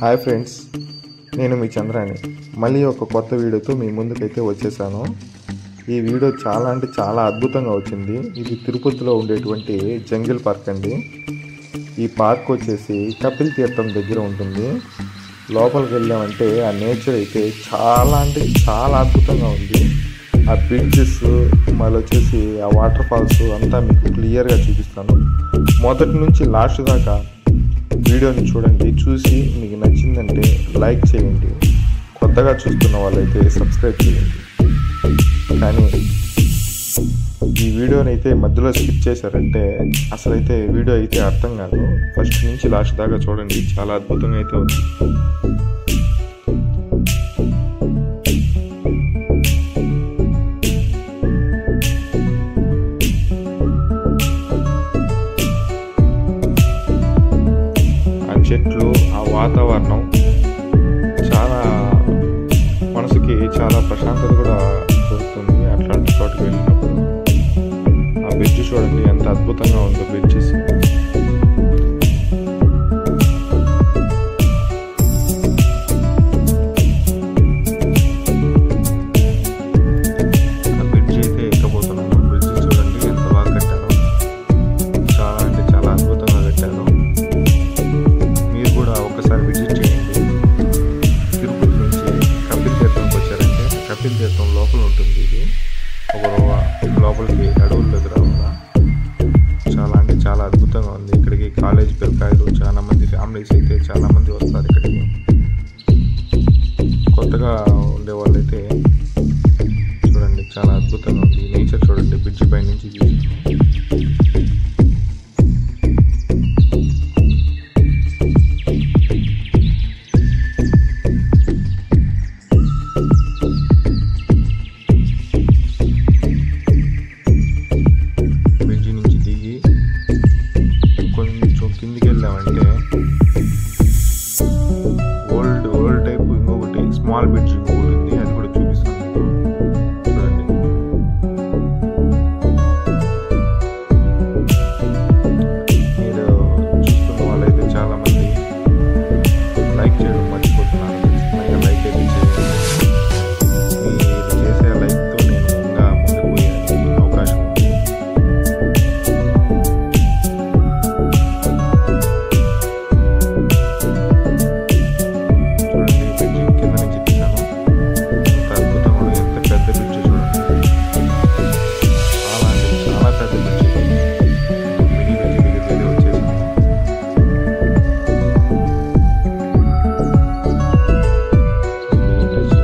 Hi friends నేను మీ చంద్రాని మళ్ళీ ఒక కొత్త వీడియోతో మీ ముందుకైతే వచ్చేసాను ఈ వీడియో చాలా అంటే చాలా అద్భుతంగా వచ్చింది ఇది తిరుపతిలో ఉండేటువంటి జంగిల్ పార్క్ అండి ఈ పార్క్ వచ్చేసి కపిల్ తీర్థం దగ్గర ఉంటుంది లోపలికి వెళ్ళామంటే ఆ నేచర్ అయితే చాలా అంటే చాలా అద్భుతంగా ఉంది ఆ బ్రిడ్జెస్ మళ్ళీ వచ్చేసి ఆ వాటర్ ఫాల్స్ అంతా మీకు క్లియర్గా చూపిస్తాను మొదటి నుంచి లాస్ట్ దాకా వీడియోని చూడండి చూసి మీకు నచ్చిందంటే లైక్ చేయండి కొత్తగా చూస్తున్న వాళ్ళైతే సబ్స్క్రైబ్ చేయండి కానీ ఈ వీడియోని అయితే మధ్యలో స్కిప్ చేశారంటే అసలైతే వీడియో అయితే అర్థం కాదు ఫస్ట్ నుంచి లాస్ట్ దాకా చూడండి చాలా అద్భుతంగా అయితే ఉంది ఆ చెట్లు ఆ వాతావరణం చాలా మనసుకి చాలా ప్రశాంతత కూడా దొరుకుతుంది అట్లాంటి చోటుకి వెళ్ళినప్పుడు ఆ బ్రిడ్జ్ చూడండి ఎంత అద్భుతంగా ఉందో బ్రిడ్జెస్ ఆ బ్రిడ్జ్ అయితే ఎక్కబోతున్నాము బ్రిడ్జ్ చూడండి ఎంత బాగా కట్టారో చాలా అంటే చాలా అద్భుతంగా కట్టారు మీరు కూడా ఒకసారి విజిట్ చేయండి తిరుపతి నుంచి కపిల్ తీర్థంకి వచ్చారంటే కపిల్ తీర్థం లోపల ఉంటుంది ఇది ఒక రో- లోపలికి అడవుల దగ్గర ఉందా చాలా అంటే చాలా అద్భుతంగా ఉంది ఇక్కడికి కాలేజ్ పిల్లకాయలు చాలా మంది ఫ్యామిలీస్ అయితే చాలా మంది వస్తారు ఇక్కడికి కొత్తగా ఉండే వాళ్ళైతే చూడండి చాలా అద్భుతంగా ఉంది నేచర్ చూడండి బ్రిడ్జ్ పై నుంచి చూస్తున్నాం బ్రిడ్జి నుంచి దిగి కొంచెం కిందికి వెళ్ళామంటే ఓల్డ్ ఓల్డ్ టైప్ ఇంకొకటి స్మాల్ బ్రిడ్జ్ ఇంకొకటి ఉంది అది కూడా చూపిస్తాను మీకు. చూడండి మీరు చూస్తున్న వాళ్ళైతే చాలా మంది లైక్ చేయడం మర్చిపోతున్నారు ఖచ్చితంగా లైక్ అయితే చేయండి మీరు చేసే లైక్తో నేను ఇంకా ముందుకు పోయేందుకు అవకాశం ఉంది చూడండి బ్రిడ్జ్ కింద నుంచి తీసాను ఎంత అద్భుతంగా ఎంత పెద్ద బ్రిడ్జ్ చూడండి చాలా అంటే చాలా పెద్ద బ్రిడ్జ్ మినీ బ్రిడ్జ్ దగ్గరికి వచ్చేసాను మినీ బ్రిడ్జ్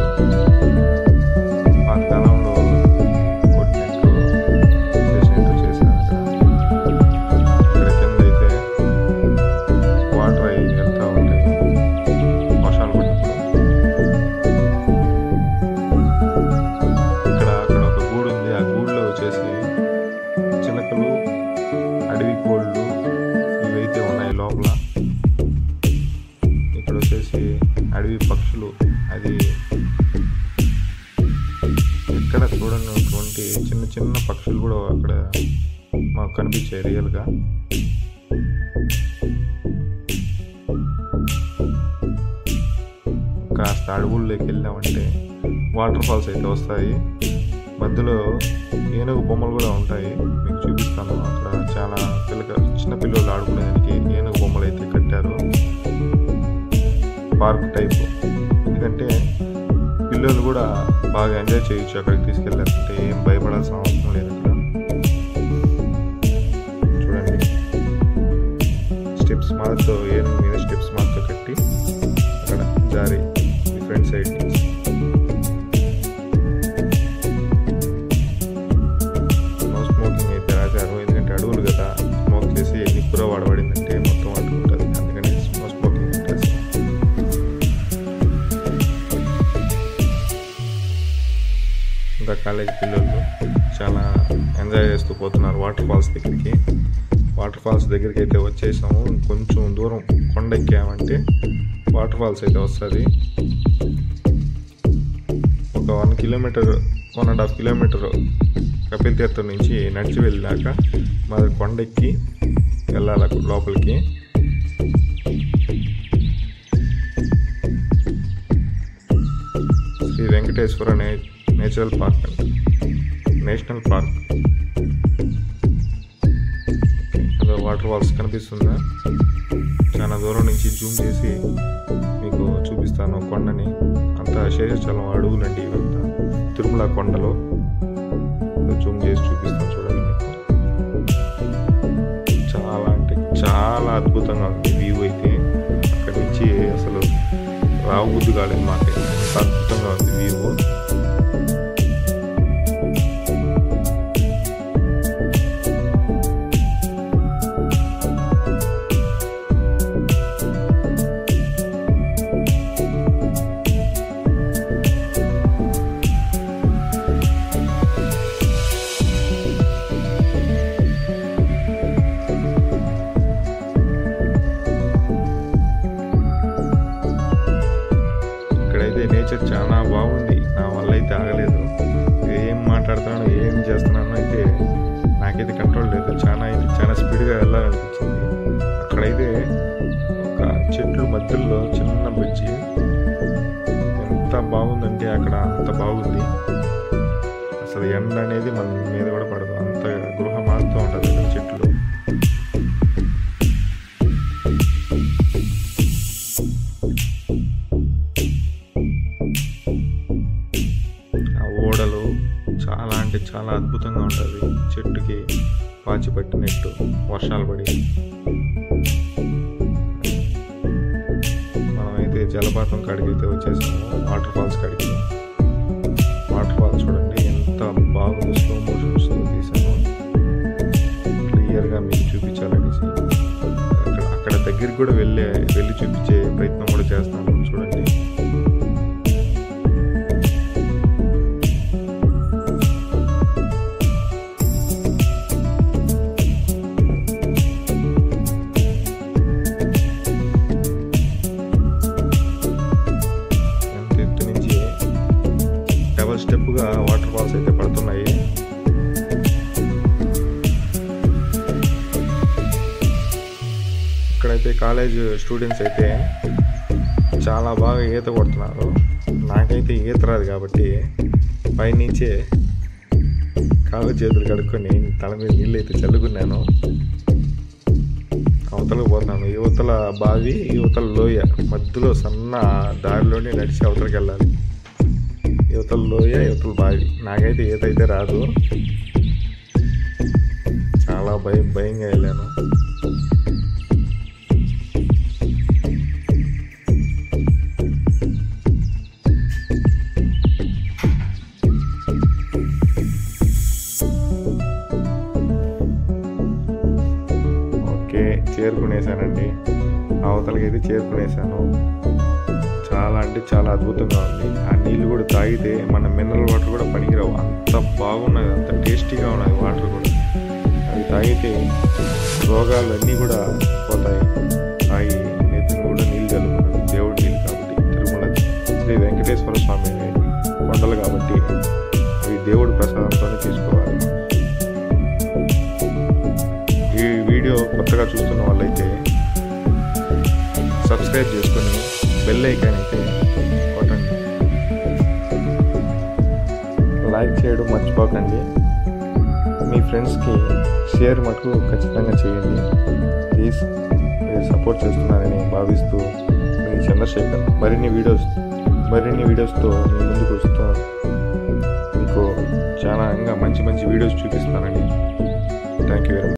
పాతకాలంలో కొట్టినట్టు చేసినట్టు చేశారు ఇక్కడ ఇక్కడ కింద అయితే వాటర్ అవి వెళ్తూ ఉంటాయి వర్షాలు పడినప్పుడు ఇక్కడ అక్కడ ఒక గూడు ఉంది ఆ గూడులో వచ్చేసి చిలకలు అడవి కోళ్ళు ఇవైతే ఉన్నాయి లోపల ఇక్కడ వచ్చేసి అడవి పక్షులు అది ఎక్కడ చూడనటువంటి చిన్న చిన్న పక్షులు కూడా అక్కడ మాకు కనిపించాయి రియల్గా కాస్త అడవుల్లోకి వెళ్ళామంటే వాటర్ ఫాల్స్ అయితే వస్తాయి మధ్యలో ఏనుగు బొమ్మలు కూడా ఉంటాయి మీకు చూపిస్తాను అక్కడ చాలా పిల్లక చిన్న పిల్లలు ఆడుకునేదానికి ఏనుగు బొమ్మలు అయితే కట్టారు పార్క్ టైప్ ఎందుకంటే పిల్లలు కూడా బాగా ఎంజాయ్ చేయొచ్చు అక్కడికి తీసుకెళ్ళారంటే ఏం భయపడాల్సిన అవసరం లేదు అక్కడ చూడండి స్టెప్స్ మాతో ఏనుగు మీద స్టెప్స్ మాతో కట్టి అక్కడ జారి ఫ్రంట్ సైడ్ నుంచి నో స్మోకింగ్ అయితే ఆచారం ఎందుకంటే అడవులు కదా స్మోక్ చేసి నిప్పుర వాడబడిందంటే మొత్తం అంటుకుంటుంది అందుకని నో స్మోకింగ్ అంటే ఇంకా కాలేజ్ పిల్లలు చాలా ఎంజాయ్ చేస్తూ పోతున్నారు వాటర్ ఫాల్స్ దగ్గరికి వాటర్ ఫాల్స్ దగ్గరికి అయితే వచ్చేసాము కొంచెం దూరం కొండ ఎక్కామంటే వాటర్ ఫాల్స్ అయితే వస్తుంది ఒక one kilometre one and half kilometre Kapila Theertham నుంచి నడిచి వెళ్ళాక మరి కొండెక్కి వెళ్ళాలి లోపలికి శ్రీ వెంకటేశ్వర నే నేచురల్ పార్క్ అంట నేషనల్ పార్క్ అదో వాటర్ ఫాల్స్ కనిపిస్తుందా చాలా దూరం నుంచి జూమ్ చేసి మీకు చూపిస్తాను కొండని అంత శేషాచలం అడవులండి ఇవంతా తిరుమల కొండలో జూమ్ చేసి చూపిస్తాను చూడండి మీకు చాలా అంటే చాలా అద్భుతంగా ఉంది వ్యూ అయితే అక్కడి నుంచి అసలు రావబుద్ధి కాలేదు మాకైతే అంత అద్భుతంగా ఉంది వ్యూ ఇక్కడైతే నేచర్ చాలా బాగుంది నా వల్ల అయితే ఆగలేదు ఏం మాట్లాడుతున్నాను ఏం చేస్తున్నాను అయితే నాకైతే కంట్రోల్ లేదు చాలా అయితే చాలా స్పీడ్గా వెళ్ళాలనిపించింది అక్కడైతే ఒక చెట్లు మధ్యలో చిన్న బ్రిడ్జి ఎంత బాగుందంటే అక్కడ అంత బాగుంది అసలు ఎండ అనేది మన మీద కూడా పడదు అంత గృహ మారుతూ ఉంటుంది అక్కడ చెట్లు ఆ ఓడలు చాలా అంటే చాలా అద్భుతంగా ఉంటుంది చెట్టుకి పాచి పట్టినట్టు వర్షాలు పడి మనమైతే జలపాతం కాడికి అయితే వచ్చేసాము వాటర్ ఫాల్స్ కాడికి వాటర్ ఫాల్స్ చూడండి ఎంత బాగుంది స్లో మోషన్స్తో తీసాను క్లియర్గా మీకు చూపించాలనేసి అక్కడ అక్కడ దగ్గరికి కూడా వెళ్ళే వెళ్ళి చూపించే ప్రయత్నం కూడా చేస్తాను చూడండి ఎంత ఎత్తు నుంచి డబల్ స్టెప్గా వాటర్ ఫాల్స్ అయితే పడుతున్నాయి ఇక్కడైతే కాలేజ్ స్టూడెంట్స్ అయితే చాలా బాగా ఈత కొడుతున్నారు నాకైతే ఈత రాదు కాబట్టి పైనుంచే కాళ్ళు చేతులు కడుక్కొని తల మీద నీళ్ళు అయితే చల్లుకున్నాను అవతలకు పోతున్నాను యువతల బావి యువతల లోయ మధ్యలో సన్న దారిలోనే నడిచి అవతలకి వెళ్ళాలి యువతల లోయ యువతల బావి నాకైతే ఈత అయితే రాదు చాలా భయం భయంగా వెళ్ళాను ఓకే చేరుకునేసానండి అవతలకి అయితే చేరుకునేసాను చాలా అంటే చాలా అద్భుతంగా ఉంది ఆ నీళ్ళు కూడా తాగితే మన మినరల్ వాటర్ కూడా పనికిరావు అంత బాగున్నది అంత టేస్టీగా ఉన్నది వాటర్ కూడా అవి తాగితే రోగాలు అన్నీ కూడా పోతాయి తాగి నెత్తిని కూడా నీళ్ళు చల్లుకున్నాడు దేవుడి నీళ్ళు కాబట్టి తిరుమల శ్రీ వెంకటేశ్వర స్వామి కొండలు కాబట్టి అవి దేవుడి ప్రసాదంతోనే తీసుకోవాలి ఈ వీడియో కొత్తగా చూస్తున్న వాళ్ళైతే సబ్స్క్రైబ్ చేసుకొని బెల్ ఐకాన్ అయితే కొట్టండి లైక్ చేయడం మర్చిపోకండి మీ ఫ్రెండ్స్కి షేర్ మటుకు ఖచ్చితంగా చేయండి ప్లీజ్ మీరు సపోర్ట్ చేస్తున్నారని భావిస్తూ మీ చంద్రశేఖర్ మరిన్ని వీడియోస్ మరిన్ని వీడియోస్తో మీ ముందుకు వస్తూ మీకు చాలా ఇంకా మంచి మంచి వీడియోస్ చూపిస్తానండి థ్యాంక్ యూ వెరీ మచ్